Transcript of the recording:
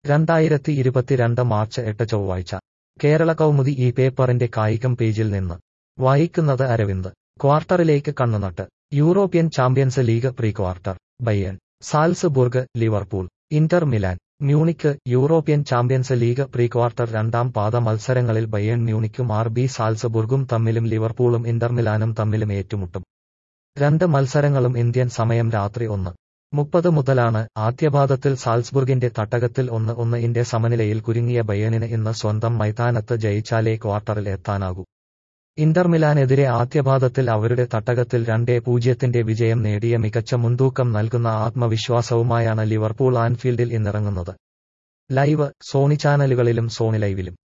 രണ്ടായിരത്തി ഇരുപത്തിരണ്ട് മാർച്ച് എട്ട് ചൊവ്വാഴ്ച കേരള കൗമുദി ഈ പേപ്പറിന്റെ കായികം പേജിൽ നിന്ന് വായിക്കുന്നത് അരവിന്ദ് ക്വാർട്ടറിലേക്ക് കണ്ണുനട്ട് European champions league pre quarter Bayern Salzburg Liverpool Inter Milan Munich European champions league pre quarter രണ്ടാം പാദ മത്സരങ്ങളിൽ ബയ്യൺ മ്യൂണിക്കും ആർ ബി സാൽസ്ബുർഗും തമ്മിലും ലിവർപൂളും ഇന്റർ മിലാനും തമ്മിലും ഏറ്റുമുട്ടും രണ്ട് മത്സരങ്ങളും ഇന്ത്യൻ സമയം രാത്രി ഒന്ന് മുപ്പത് മുതലാണ് ആദ്യപാദത്തിൽ സാൽസ്ബുർഗിന്റെ തട്ടകത്തിൽ ഒന്ന് ഒന്ന് ഇന്റെ സമനിലയിൽ കുരുങ്ങിയ ബയ്യണിന് ഇന്ന് സ്വന്തം മൈതാനത്ത് ജയിച്ചാലേ ക്വാർട്ടറിൽ എത്താനാകൂ ഇന്റർ മിലാനെതിരെ ആദ്യപാദത്തിൽ അവരുടെ തട്ടകത്തിൽ രണ്ടേ പൂജ്യത്തിന്റെ വിജയം നേടിയ മികച്ച മുൻതൂക്കം നൽകുന്ന ആത്മവിശ്വാസവുമായാണ് ലിവർപൂൾ ആൻഫീൽഡിൽ ഇന്നിറങ്ങുന്നത് ലൈവ് സോണി ചാനലുകളിലും സോണി ലൈവിലും